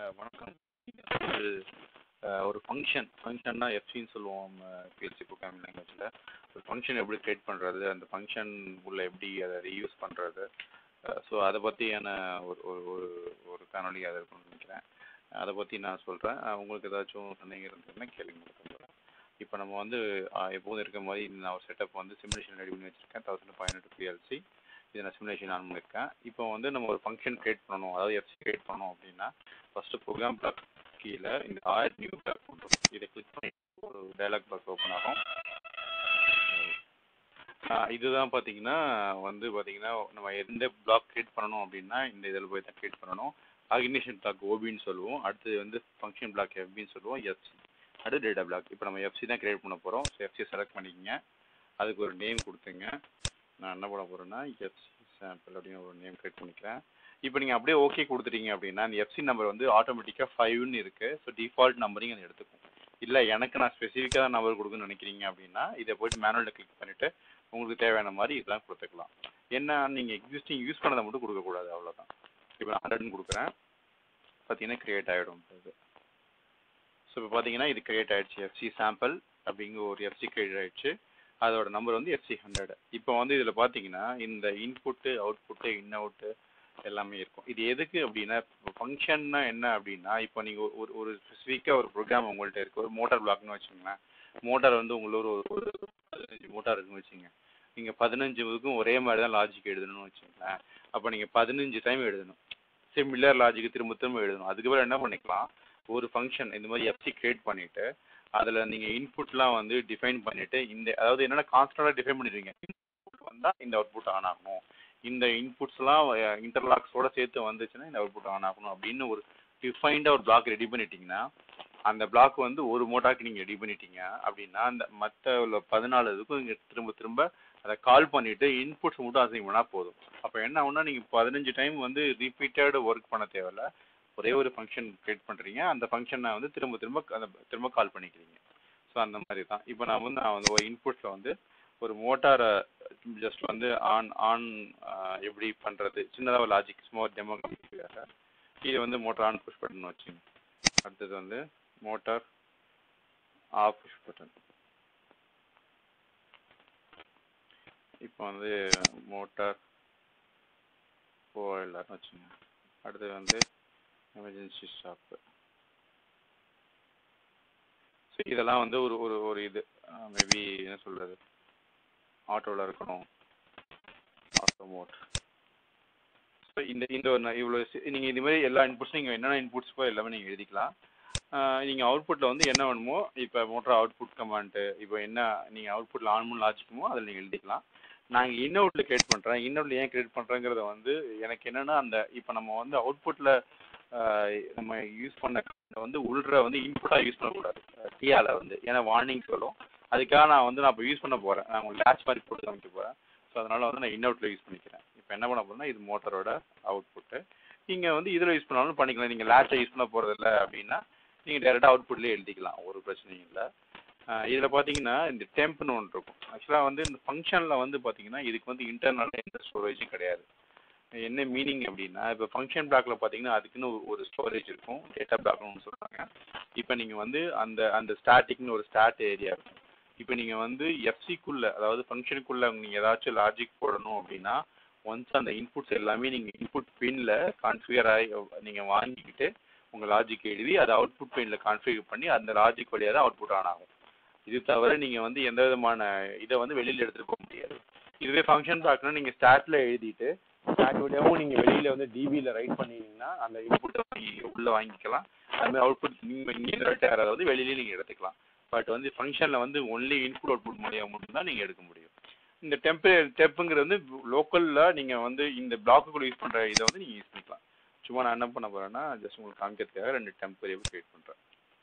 வணக்கம் ஒரு அஹ், ஒரு ஃபங்க்ஷன் ஃபங்க்ஷன்னா எஃப்சின்னு சொல்லுவோம் பிஎல்சி ப்ரோக்ராமிங் லாங்குவேஜில் ஒரு ஃபங்க்ஷன் எப்படி க்ரியேட் பண்ணுறது அந்த ஃபங்க்ஷன் உள்ள எப்படி அதை ரீயூஸ் பண்ணுறது ஸோ அதை பற்றியான ஒரு ஒரு ஒரு ஒரு காணொலி அதை இருக்கும்னு நினைக்கிறேன் அதை பற்றி நான் சொல்கிறேன் உங்களுக்கு ஏதாச்சும் சந்தேகம் இருந்ததுன்னா கேளுங்க இப்போ நம்ம வந்து அஹ், எப்போதும் இருக்க மாதிரி நான் ஒரு செட்டப் வந்து சிமுலேஷன் ரெடி பண்ணி வச்சுருக்கேன் தௌசண்ட் ஃபைவ் ஹண்ட்ரட் பிஎல்சி இது நான் சிமுலேஷன் ஆன் பண்ணியிருக்கேன் இப்போ வந்து நம்ம ஒரு ஃபங்க்ஷன் கிரியேட் பண்ணணும் அதாவது எஃப்சி கிரியேட் பண்ணோம் அப்படின்னா ஃபஸ்ட்டு ப்ரோக்ராம் பிளாக் கீழே இந்த ஆட் நியூ பிளாக் போட்டோம் இதை கிளிக் பண்ணி ஒரு டயலாக் பாக்ஸ் ஓப்பன் ஆகும் ஆஹ் இதுதான் பார்த்தீங்கன்னா வந்து பார்த்தீங்கன்னா நம்ம எந்த பிளாக் கிரியேட் பண்ணணும் அப்படின்னா இந்த இதில் போய் தான் கிரியேட் பண்ணணும் ஆர்கனைசேஷன் பிளாக் ஓபின்னு சொல்லுவோம் அடுத்து வந்து ஃபங்க்ஷன் பிளாக் எஃபின்னு சொல்லுவோம் எஃப்சி அடுத்து டேட்டா பிளாக் இப்போ நம்ம எஃப்சி தான் கிரியேட் பண்ண போகிறோம் ஸோ எஃப்சி செலக்ட் பண்ணிக்கங்க அதுக்கு ஒரு நேம் கொடுத்துங்க நான் என்ன பண்ண போகிறேன்னா எஃப்சி சாம்பிள் அப்படின்னு ஒரு நேம் கிரியேட் பண்ணிக்கிறேன் இப்போ நீங்கள் அப்படியே ஓகே கொடுத்துட்டீங்க அப்படின்னா அந்த எஃப்சி நம்பர் வந்து ஆட்டோமேட்டிக்காக ஃபைவ்னு இருக்குது ஸோ டிஃபால்ட் நம்பரிங் அது எடுத்துக்கும் இல்லை எனக்கு நான் ஸ்பெசிஃபிக்காக நம்பர் கொடுக்கணும்னு நினைக்கிறீங்க அப்படின்னா இதை போயிட்டு மேனுவலில் கிளிக் பண்ணிவிட்டு உங்களுக்கு தேவையான மாதிரி இதெல்லாம் கொடுத்துக்கலாம் என்ன நீங்கள் எக்ஸிஸ்டிங் யூஸ் பண்ணதை மட்டும் கொடுக்கக்கூடாது அவ்வளோதான் இப்போ நான் ஹண்ட்ரட்னு கொடுக்குறேன் பார்த்தீங்கன்னா க்ரியேட் ஆகிடும் இது ஸோ இப்போ பார்த்தீங்கன்னா இது க்ரியேட் ஆயிடுச்சு எஃப்சி சாம்பிள் அப்படிங்கிற ஒரு எஃப்சி க்ரியேட் ஆயிடுச்சு அதோட நம்பர் வந்து எஃப்சி ஹண்ட்ரட் இப்போ வந்து இதில் பார்த்தீங்கன்னா இந்த இன்புட்டு அவுட்புட்டு இன் அவுட்டு எல்லாமே இருக்கும் இது எதுக்கு அப்படின்னா ஃபங்க்ஷன்னா என்ன அப்படின்னா இப்போ நீங்கள் ஒரு ஒரு ஸ்பெசிஃபிக்காக ஒரு ப்ரோக்ராம் உங்கள்கிட்ட இருக்குது ஒரு மோட்டார் பிளாக்னு வச்சுங்களேன் மோட்டார் வந்து உங்களோட ஒரு ஒரு பதினஞ்சு மோட்டார் இருக்குன்னு வச்சுங்க நீங்கள் பதினஞ்சு இதுக்கும் ஒரே மாதிரி தான் லாஜிக் எழுதணும்னு வச்சுங்களேன் அப்போ நீங்கள் பதினஞ்சு டைம் எழுதணும் சிமிலர் லாஜிக் திரும்ப திரும்ப எழுதணும் அதுக்கப்புறம் என்ன பண்ணிக்கலாம் ஒரு ஃபங்க்ஷன் இந்த மாதிரி எஃப்சி கிரியேட் பண்ணிவிட்டு அதில் நீங்கள் இன்புட்லாம் வந்து டிஃபைன் பண்ணிவிட்டு இந்த அதாவது என்னென்ன கான்ஸ்டண்ட்டாக டிஃபைன் பண்ணிடுவீங்க இன்புட் வந்தால் இந்த அவுட்புட் ஆன் ஆகணும் இந்த இன்புட்ஸ்லாம் இன்டர்லாக்ஸோட சேர்த்து வந்துச்சுன்னா இந்த அவுட்புட் ஆன் ஆகணும் அப்படின்னு ஒரு டிஃபைன்டாக ஒரு பிளாக் ரெடி பண்ணிட்டீங்கன்னா அந்த பிளாக் வந்து ஒரு மோட்டாக்கு நீங்கள் ரெடி பண்ணிட்டீங்க அப்படின்னா அந்த மற்ற உள்ள பதினாலு இதுக்கும் நீங்கள் திரும்ப திரும்ப அதை கால் பண்ணிவிட்டு இன்புட்ஸ் மட்டும் அசைன் பண்ணால் போதும் அப்போ என்ன ஆகும்னா நீங்கள் பதினஞ்சு டைம் வந்து ரிப்பீட்டட் ஒர்க் பண்ண தேவையில்ல ஒரே ஒரு ஃபங்க்ஷன் கிரியேட் பண்ணுறீங்க அந்த ஃபங்க்ஷனை வந்து திரும்ப திரும்ப அந்த திரும்ப கால் பண்ணிக்கிறீங்க ஸோ அந்த மாதிரி தான் இப்போ நான் வந்து நான் வந்து ஒரு இன்புட்ஸில் வந்து ஒரு மோட்டாரை ஜஸ்ட் வந்து ஆன் ஆன் எப்படி பண்ணுறது சின்னதாக லாஜிக் சும்மா ஒரு டெமோ காமிக்கிறதுக்காக இது வந்து மோட்டார் ஆன் புஷ் பட்டன் வச்சுங்க அடுத்தது வந்து மோட்டார் ஆஃப் புஷ் பட்டன் இப்போ வந்து மோட்டார் போயிடலான்னு வச்சுங்க அடுத்தது வந்து எமர்ஜென்சி ஸ்டாப்பு ஸோ இதெல்லாம் வந்து ஒரு ஒரு ஒரு இது மேபி என்ன சொல்கிறது ஆட்டோவில் இருக்கணும் ஆட்டோ மோட் ஸோ இந்த இந்த ஒரு ந- இவ்வளோ நீங்கள் இது மாதிரி எல்லா இன்புட்ஸும் நீங்கள் என்னென்ன இன்புட்ஸ் எல்லாமே நீங்கள் எழுதிக்கலாம் நீங்கள் அவுட்புட்டில் வந்து என்ன வேணுமோ இப்போ மோட்டர் அவுட்புட் கமாண்ட்டு இப்போ என்ன நீங்கள் அவுட்புட்டில் ஆன் மூணு லாஜிக்குமோ அதில் நீங்கள் எழுதிக்கலாம் நாங்கள் இன்னவுட்டில் கிரியேட் பண்ணுறேன் இன்னவுட்டில் ஏன் கிரியேட் பண்ணுறேங்கிறத வந்து எனக்கு என்னென்னா அந்த இப்போ நம்ம வந்து அவுட்புட்டில் நம்ம யூஸ் பண்ண command வந்து உள்ற வந்து இன்புட்டாக யூஸ் பண்ணக்கூடாது டிஆல வந்து ஏன்னா வார்னிங் சொல்லும் அதுக்காக நான் வந்து நான் இப்போ யூஸ் பண்ண போகிறேன் நான் உங்களுக்கு லேட்ச் மாதிரி போட்டு காமிக்க போகிறேன் ஸோ அதனால் வந்து நான் இன்னவுட்டில் யூஸ் பண்ணிக்கிறேன் இப்போ என்ன பண்ண போகிறேன்னா இது மோட்டரோட அவுட்புட்டு நீங்கள் வந்து இதில் யூஸ் பண்ணாலும் பண்ணிக்கலாம் நீங்கள் லேட்சை யூஸ் பண்ண போகிறதில்ல அப்படின்னா நீங்கள் டேரெக்டாக அவுட்புட்லேயே எழுதிக்கலாம் ஒரு பிரச்சனையும் இல்லை இதில் பார்த்தீங்கன்னா இந்த டெம்ப்னு ஒன்று இருக்கும் ஆக்சுவலாக வந்து இந்த ஃபங்க்ஷனில் வந்து பார்த்தீங்கன்னா இதுக்கு வந்து இன்டர்னல் எந்த ஸ்டோரேஜும் கிடையாது என்ன மீனிங் அப்படின்னா இப்போ ஃபங்க்ஷன் பிளாக்ல பார்த்தீங்கன்னா அதுக்குன்னு ஒரு- ஒரு ஸ்டோரேஜ் இருக்கும் டேட்டா பிளாக்னு ஒன்று சொல்கிறாங்க இப்போ நீங்கள் வந்து அந்த அந்த ஸ்டாட்டிக்னு ஒரு ஸ்டாட் ஏரியா இருக்கும் இப்போ நீங்கள் வந்து எஃப்சிக்குள்ளே அதாவது ஃபங்க்ஷனுக்குள்ளே நீங்கள் ஏதாச்சும் லாஜிக் போடணும் அப்படின்னா ஒன்ஸ் அந்த இன்புட்ஸ் எல்லாமே நீங்கள் இன்புட் பின்னில் கான்ஃபிகர் ஆகி நீங்கள் வாங்கிக்கிட்டு உங்கள் லாஜிக் எழுதி அதை அவுட்புட் பின்னில் கான்ஃபிகர் பண்ணி அந்த லாஜிக் வழியாக தான் அவுட்புட் ஆன் ஆகும் இது தவிர நீங்கள் வந்து எந்த விதமான இதை வந்து வெளியில் எடுத்துகிட்டு போக முடியாது இதுவே ஃபங்க்ஷன் பிளாக்னா நீங்கள் ஸ்டாட்டில் எழுதிட்டு ஸ்டாட் வழியாகவும் நீங்கள் வெளியில் வந்து டிபியில் ரைட் பண்ணிங்கன்னா அந்த இன்புட்டை உள்ளே வாங்கிக்கலாம் அதுமாதிரி அவுட்புட் நீங்கள் இங்கே டேரக்ட் அதாவது வெளியிலேயே நீங்கள் எடுத்துக்கலாம் பட் வந்து ஃபங்க்ஷனில் வந்து ஒன்லி இன்புட் அவுட்புட் மூலியம் மட்டும்தான் நீங்கள் எடுக்க முடியும் இந்த டெம்பே டெப்புங்கிறது வந்து லோக்கலில் நீங்கள் வந்து இந்த பிளாக்குக்குள்ள யூஸ் பண்ணுற இதை வந்து நீங்கள் யூஸ் பண்ணிக்கலாம் சும்மா நான் என்ன பண்ண போகிறேன்னா ஜஸ்ட் உங்களுக்கு காமிக்கிறதுக்காக ரெண்டு டெம்பரேவை கிரியேட் பண்ணுறேன்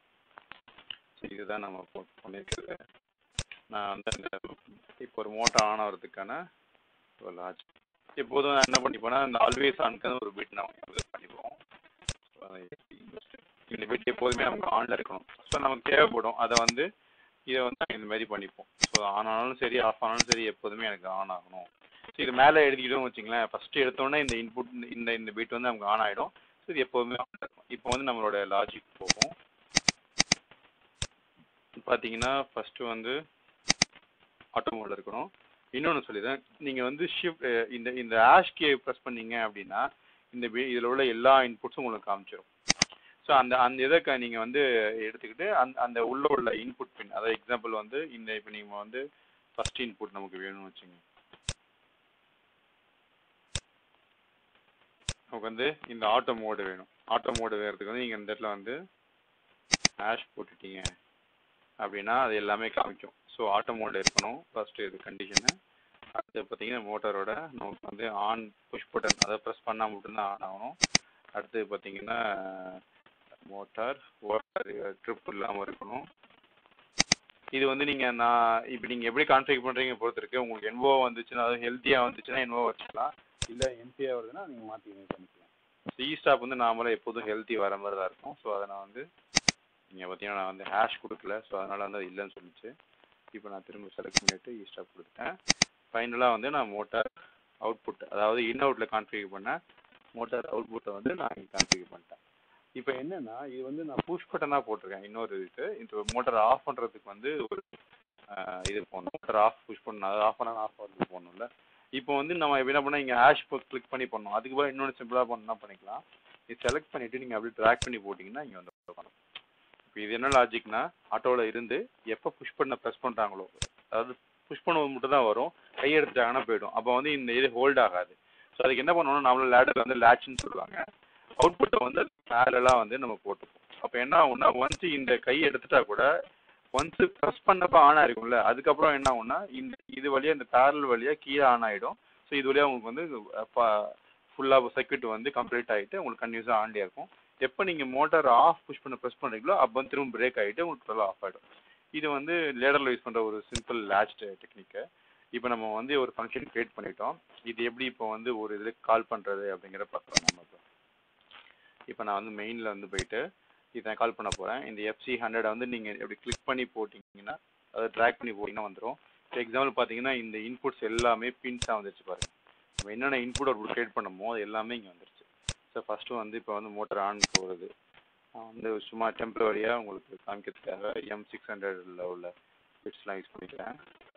ஸோ இதுதான் நம்ம போ- பண்ணியிருக்கிறது நான் வந்து அந்த இப்போ ஒரு மோட்டார் ஆன் ஆகிறதுக்கான ஒரு லாஜ் எப்போதும் நான் என்ன பண்ணிப்போனா இந்த ஆல்வேஸ் ஆனுக்கு ஒரு பிட் நம்ம யூஸ் பண்ணிப்போம் So, இந்த பிட் எப்போதுமே நமக்கு ஆனில் இருக்கணும் ஸோ நமக்கு தேவைப்படும் அதை வந்து இதை வந்து நாங்கள் இந்த மாதிரி பண்ணிப்போம் ஸோ ஆன் ஆனாலும் சரி ஆஃப் ஆனாலும் சரி எப்போதுமே எனக்கு ஆன் ஆகணும் ஸோ இது மேலே எழுதிக்கிட்டோம் வச்சுங்களேன் ஃபஸ்ட்டு எடுத்தோடனே இந்த இன்புட் இந்த இந்த பிட் வந்து நமக்கு ஆன் ஆகிடும் ஸோ இது எப்போதுமே on ல இருக்கும் இப்போ வந்து நம்மளோட லாஜிக் போகும் பார்த்தீங்கன்னா ஃபஸ்ட்டு வந்து ஆட்டோ மோடில் இருக்கணும் இன்னொன்று சொல்லிடுறேன் நீங்கள் வந்து ஷிஃப்ட் இந்த இந்த ஆஷ் கே ப்ரெஸ் பண்ணீங்க அப்படின்னா இந்த இதில் உள்ள எல்லா இன்புட்ஸும் உங்களுக்கு காமிச்சிடும் ஸோ அந்த அந்த இதை க- நீங்கள் வந்து எடுத்துக்கிட்டு அந்த அந்த உள்ள உள்ள இன்புட் பின் அதாவது எக்ஸாம்பிள் வந்து இந்த இப்போ நீங்கள் வந்து ஃபர்ஸ்ட் இன்புட் நமக்கு வேணும்னு வச்சுங்க நமக்கு வந்து இந்த ஆட்டோ மோடு வேணும் ஆட்டோ மோடு வேறதுக்கு வந்து நீங்கள் இந்த இடத்துல வந்து ஹேஷ் போட்டுட்டீங்க அப்படின்னா அது எல்லாமே காமிக்கும் ஸோ ஆட்டோ மோடு இருக்கணும் ஃபர்ஸ்ட் இது கண்டிஷனு அடுத்து பார்த்தீங்கன்னா மோட்டரோட நமக்கு வந்து ஆன் புஷ் பட்டன் அதை ப்ரெஸ் பண்ணால் மட்டும்தான் ஆன் ஆகணும் அடுத்து பார்த்தீங்கன்னா மோட்டார் ஓட்டர் ட்ரிப் இல்லாமல் இருக்கணும் இது வந்து நீங்கள் நான் இப்போ நீங்கள் எப்படி கான்ஃபிகர் பண்ணுறீங்க பொறுத்து இருக்கு உங்களுக்கு என்வோ வந்துச்சுன்னா அது ஹெல்த்தியாக வந்துச்சுன்னா என்வோ வச்சுக்கலாம் இல்லை என்சியாக வருதுன்னா நீங்கள் மாற்றி பண்ணிக்கலாம் சி ஸ்டாப் வந்து நார்மலாக எப்போதும் ஹெல்த்தி வர மாதிரி தான் இருக்கும் ஸோ அதை நான் வந்து நீங்கள் பார்த்தீங்கன்னா நான் வந்து ஹேஷ் கொடுக்கல ஸோ அதனால் வந்து அது இல்லைன்னு சொல்லிச்சு இப்போ நான் திரும்ப செலக்ட் பண்ணிவிட்டு இ ஸ்டாப் கொடுத்துட்டேன் ஃபைனலாக வந்து நான் மோட்டார் அவுட்புட் அதாவது இன் அவுட்டில் கான்ஃபிகர் பண்ணேன் மோட்டார் அவுட்புட்டை வந்து நான் இங்கே கான்ஃபிகர் பண்ணிட்டேன் இப்போ என்னன்னா இது வந்து நான் புஷ் பட்டனாக போட்டிருக்கேன் இன்னொரு இதுக்கு இந்த மோட்டார் ஆஃப் பண்ணுறதுக்கு வந்து ஒரு ஆஹ், இது போடணும் மோட்டார் ஆஃப் புஷ் பண்ணணும் அது ஆஃப் பண்ணா ஆஃப் ஆகிறது போடணும்ல இப்போ வந்து நம்ம இப்ப என்ன பண்ணால் இங்கே ஹேஷ் கிளிக் பண்ணி பண்ணணும் அதுக்கு பதிலா இன்னொன்று சிம்பிளாக பண்ணா பண்ணிக்கலாம் இது செலக்ட் பண்ணிவிட்டு நீங்கள் அப்படியே ட்ராக் பண்ணி போட்டிங்கன்னா இங்கே வந்து பண்ணணும் இப்போ இது என்ன லாஜிக்னா ஆட்டோவில் இருந்து எப்போ புஷ் பண்ண ப்ரெஸ் பண்ணுறாங்களோ அதாவது புஷ் பண்ணும்போது மட்டும் தான் வரும் கை எடுத்துட்டாங்கன்னா போயிடும் அப்போ வந்து இந்த இது ஹோல்ட் ஆகாது ஸோ அதுக்கு என்ன பண்ணணும்னா நம்மள லேடர் வந்து லேட்ச்னு சொல்லுவாங்க அவுட்புட்டை வந்து பேரலாக வந்து நம்ம போட்டுப்போம் அப்போ என்ன ஆகும்னா ஒன்ஸ் இந்த கை எடுத்துட்டா கூட ஒன்ஸ் ப்ரெஸ் பண்ணப்ப ஆன் ஆயிருக்கும்ல அதுக்கப்புறம் என்ன ஆகும்னா இந்த இது வழியா இந்த பேரல் வழியா கீழே ஆன் ஆயிடும் ஸோ இது வழியா உங்களுக்கு வந்து ஃபுல்லாக சர்க்யூட் வந்து கம்ப்ளீட் ஆகிட்டு உங்களுக்கு கன்யூஸாக ஆன்லேயே இருக்கும் எப்போ நீங்கள் மோட்டார் ஆஃப் புஷ் பண்ண ப்ரெஸ் பண்ணுறீங்களோ அப்போ வந்து திரும்ப பிரேக் ஆகிட்டு உங்களுக்கு டோட்டலாக ஆஃப் ஆகிடும் இது வந்து லேடரில் யூஸ் பண்ணுற ஒரு சிம்பிள் லேட்ச் டெக்னிக்கு இப்போ நம்ம வந்து ஒரு ஃபங்க்ஷன் கிரியேட் பண்ணிட்டோம் இது எப்படி இப்போ வந்து ஒரு இதில் கால் பண்ணுறது அப்படிங்கிற பார்க்கலாம் நம்ம இப்போ இப்போ நான் வந்து மெயினில் வந்து போயிட்டு இதை கால் பண்ண போகிறேன் இந்த எஃப்சி ஹண்ட்ரடை வந்து நீங்கள் எப்படி கிளிக் பண்ணி போட்டிங்கன்னா அதை ட்ராக் பண்ணி போட்டிங்கன்னா வந்துடும் இப்போ எக்ஸாம்பிள் பார்த்தீங்கன்னா இந்த இன்புட்ஸ் எல்லாமே பின்ஸாக வந்துருச்சு பாருங்கள் நம்ம என்னென்ன இன்புட் ஒரு கிரியேட் பண்ணமோ அது எல்லாமே இங்கே வந்துருச்சு ஸோ ஃபஸ்ட்டு வந்து இப்போ வந்து மோட்டர் ஆன் போகிறது நான் வந்து சும்மா டெம்பரரியாக உங்களுக்கு காமிக்கிறதுக்காக எம் சிக்ஸ் ஹண்ட்ரடில் உள்ள பிட்ஸ்லாம் யூஸ் பண்ணிக்கிறேன்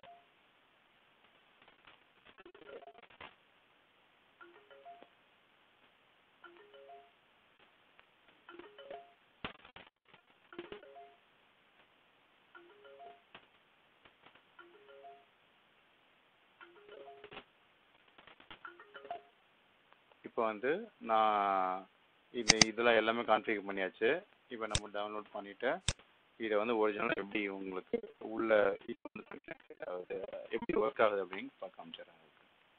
இப்போ வந்து நான் இந்த இதெல்லாம் எல்லாமே கான்ஃபிகர் பண்ணியாச்சு இப்போ நம்ம டவுன்லோட் பண்ணிவிட்டு இதை வந்து ஒரிஜினல் எப்படி உங்களுக்கு உள்ள இது வந்து அதாவது எப்படி ஒர்க் ஆகுது அப்படின்னு பார்க்க காமிச்சிடுறேன் உங்களுக்கு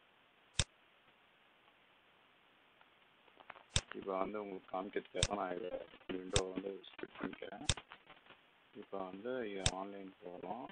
இப்போ வந்து உங்களுக்கு காமிக்கிறதுக்காக நான் இதை விண்டோ வந்து ஸ்பிட் பண்ணிக்கிறேன் இப்போ வந்து இது ஆன்லைன் போகிறோம்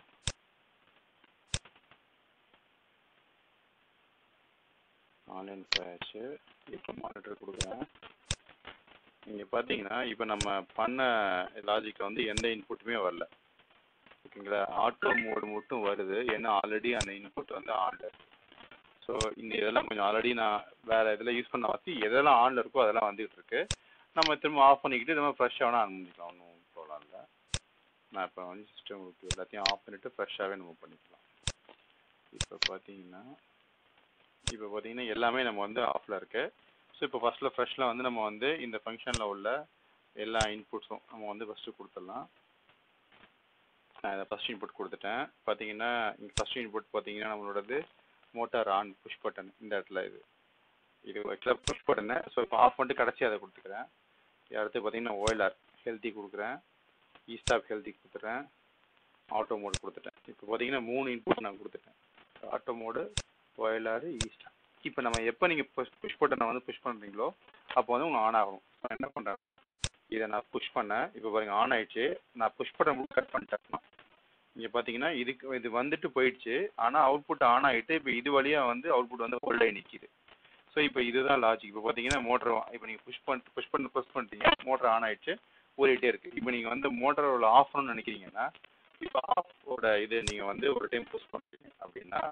ஆன்லைன் போயாச்சு இப்போ மானிட்டர் கொடுக்குறேன் நீங்கள் பார்த்தீங்கன்னா இப்போ நம்ம பண்ண லாஜிக்கில் வந்து எந்த இன்புட்டுமே வரல ஓகேங்களா ஆட்டோ மோடு மட்டும் வருது ஏன்னா ஆல்ரெடி அந்த இன்புட் வந்து ஆன்ல ஸோ இந்த இதெல்லாம் கொஞ்சம் ஆல்ரெடி நான் வேறு இதில் யூஸ் பண்ண வச்சு எதெல்லாம் ஆனில் இருக்கோ அதெல்லாம் வந்துகிட்டு இருக்கு நம்ம திரும்ப ஆஃப் பண்ணிக்கிட்டு நம்ம ஃப்ரெஷ்ஷாக வேணால் ஆரம்பிக்கலாம் ஒன்றும் ப்ராப்ளம் இல்லை நான் இப்போ வந்து சிஸ்டம் உங்களுக்கு எல்லாத்தையும் ஆஃப் பண்ணிவிட்டு ஃப்ரெஷ்ஷாகவே நம்ம பண்ணிக்கலாம் இப்போ பார்த்தீங்கன்னா இப்போ பார்த்தீங்கன்னா எல்லாமே நம்ம வந்து ஆஃபில் இருக்கு ஸோ இப்போ ஃபஸ்ட்டில் ஃப்ரெஷ்ஷில் வந்து நம்ம வந்து இந்த ஃபங்க்ஷனில் உள்ள எல்லா இன்புட்ஸும் நம்ம வந்து ஃபஸ்ட்டு கொடுத்துடலாம் நான் இதை ஃபஸ்ட் இன்புட் கொடுத்துட்டேன் பார்த்தீங்கன்னா இங்கே ஃபஸ்ட் இன்புட் பார்த்தீங்கன்னா நம்மளோடது மோட்டார் ஆன் புஷ் பட்டன் இந்த இடத்துல இது இது ஆக்சுவலாக புஷ் பட்டனு ஸோ இப்போ ஆஃப் பண்ணிட்டு கடைசி அதை கொடுத்துக்கிறேன் அடுத்து பார்த்தீங்கன்னா ஓயிலார் ஹெல்த்தி கொடுக்குறேன் இ ஸ்டாப் ஹெல்த்தி கொடுத்துட்றேன் ஆட்டோ மோடு கொடுத்துட்டேன் இப்போ பார்த்தீங்கன்னா மூணு இன்புட் நான் கொடுத்துட்டேன் ஆட்டோ மோடு ஒயலாறு ஈஸ்ட் இப்போ நம்ம எப்போ நீங்கள் புஷ் புஷ் பட்டனை வந்து புஷ் பண்ணுறீங்களோ அப்போ வந்து உங்களுக்கு ஆன் ஆகும் நான் என்ன பண்ணுறேன் இதை நான் புஷ் பண்ணேன் இப்போ பாருங்க ஆன் ஆயிடுச்சு நான் புஷ் பட்டன் மட்டும் கட் பண்ணிட்டேன் இங்கே பார்த்தீங்கன்னா இதுக்கு இது வந்துட்டு போயிடுச்சு ஆனால் அவுட்புட் ஆன் ஆகிட்டு இப்போ இது வழியாக வந்து அவுட்புட் வந்து ஹோல்ட் ஆகி நிற்கிது ஸோ இப்போ இதுதான் லாஜிக் இப்போ பார்த்தீங்கன்னா மோட்டர் இப்போ நீங்கள் புஷ் பண்ணிட்டு புஷ் பண்ணி ப்ரெஸ் பண்ணிட்டீங்க மோட்டர் ஆன் ஆயிடுச்சு ஓடிட்டே இருக்குது இப்போ நீங்கள் வந்து மோட்டரோட ஆஃப் பண்ணணும்னு நினைக்கிறீங்கன்னா இப்போ ஆஃபோட இது நீங்கள் வந்து ஒரு டைம் புஷ் பண்ணுறீங்க அப்படின்னா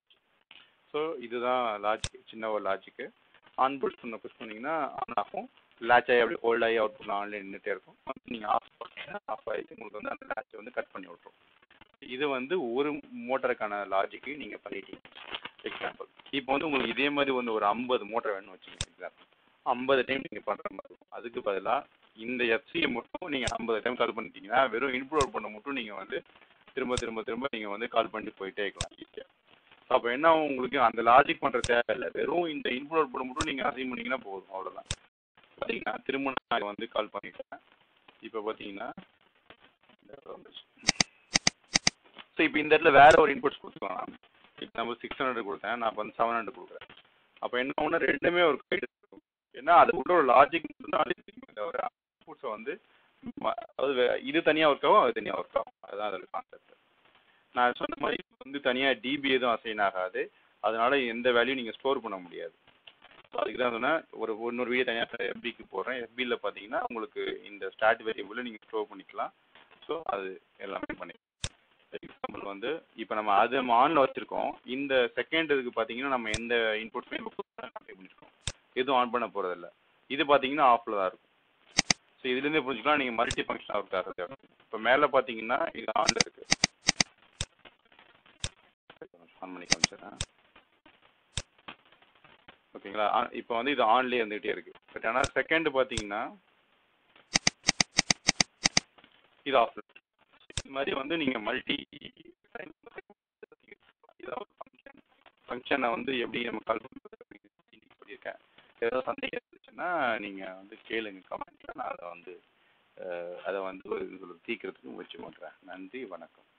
ஸோ இதுதான் லாஜிக் சின்ன ஒரு லாஜிக்கு ஆன் புஷ் பண்ண புஷ் பண்ணிங்கன்னா ஆன் ஆகும் லேட்ச் ஆகி அப்படி ஹோல்ட் ஆகி அவுட் புட் ஆன்லைன் நின்றுட்டே இருக்கும் நீங்கள் ஆஃப் பண்ணீங்கன்னா ஆஃப் ஆகிட்டு உங்களுக்கு வந்து அந்த லேட்சை வந்து கட் பண்ணி விட்ரும் இது வந்து ஒரு மோட்டருக்கான லாஜிக்கு நீங்கள் பண்ணிட்டீங்க எக்ஸாம்பிள் இப்போ வந்து உங்களுக்கு இதே மாதிரி வந்து ஒரு ஐம்பது மோட்டர் வேணும்னு வச்சுக்கோங்க எக்ஸாம்பிள் ஐம்பது டைம் நீங்கள் பண்ணுற மாதிரி இருக்கும் அதுக்கு பதிலாக இந்த எஃப்சியை மட்டும் நீங்கள் ஐம்பது டைம் கால் பண்ணிட்டீங்கன்னா வெறும் இன்புட் அவுட் பண்ண மட்டும் நீங்கள் வந்து திரும்ப திரும்ப திரும்ப நீங்கள் வந்து கால் பண்ணிட்டு போயிட்டே இருக்கலாம் ஈஸியாக ஸோ அப்போ என்ன ஆகும் உங்களுக்கு அந்த லாஜிக் பண்ணுற தேவையில்லை வெறும் இந்த இன்புட் அவுட் பண்ண மட்டும் நீங்கள் அசைன் பண்ணிங்கன்னா போதும் அவ்வளோதான் பார்த்தீங்கன்னா திரும்ப நான் வந்து கால் பண்ணிட்டேன் இப்போ பார்த்தீங்கன்னா ஸோ இப்போ இந்த இடத்துல வேற ஒரு இன்புட்ஸ் கொடுத்துக்கலாம் இப்போ நம்ம சிக்ஸ் ஹண்ட்ரட் கொடுத்தேன் நான் இப்போ வந்து செவன் ஹண்ட்ரட் கொடுக்குறேன் அப்போ என்ன ஒன்று ரெண்டுமே ஒரு கைடு இருக்கும் ஏன்னா அது உள்ள ஒரு லாஜிக் மட்டும் தவிர இன்புட்ஸை வந்து ம- அதாவது வே- இது தனியாக ஒர்க் ஆகும் அது தனியாக ஒர்க் ஆகும் அதுதான் அதோட கான்செப்ட் நான் சொன்ன மாதிரி இது வந்து தனியாக டிபி எதுவும் அசைன் ஆகாது அதனால எந்த வேல்யூ நீங்கள் ஸ்டோர் பண்ண முடியாது So அதுக்கு தான் சொன்னேன் ஒரு இன்னொரு வீடியோ தனியாக எஃபிக்கு போடுறேன் எஃபியில் பார்த்தீங்கன்னா உங்களுக்கு இந்த ஸ்டாட் வேரியபிளை நீங்கள் ஸ்டோர் பண்ணிக்கலாம் ஸோ அது எல்லாமே பண்ணி எக்ஸாம்பிள் வந்து இப்போ நம்ம அது நம்ம ஆனில் வச்சுருக்கோம் இந்த செகண்ட் இதுக்கு பார்த்தீங்கன்னா நம்ம எந்த இன்புட்ஸுமே பண்ணியிருக்கோம் எதுவும் ஆன் பண்ண போகிறதில்ல இது பார்த்தீங்கன்னா ஆஃபில் தான் இருக்கும் ஸோ இதுலேருந்தே புரிஞ்சுக்கலாம் நீங்கள் மல்டி ஃபங்க்ஷன் ஒர்க் ஆகிறது இப்போ மேலே பார்த்தீங்கன்னா இது ஆனில் இருக்குது ஆன் பண்ணி காமிச்சிடுறேன் ஓகேங்களா இப்போ வந்து இது ஆன்லேயே இருந்துகிட்டே இருக்குது பட் ஆனால் செகண்ட் பார்த்தீங்கன்னா இது ஆஃப் இது மாதிரி வந்து நீங்கள் மல்டி ஃபங்க்ஷனை வந்து எப்படி நம்ம கால் பண்ணுறது சொல்லியிருக்கேன் ஏதாவது சந்தேகம் இருந்துச்சுன்னா நீங்கள் வந்து கேளுங்க கமெண்ட்டில் நான் அதை வந்து அஹ், அதை வந்து ஒரு இது சொல்றது, தீர்க்கறதுக்கு முயற்சி பண்ணுறேன் நன்றி வணக்கம்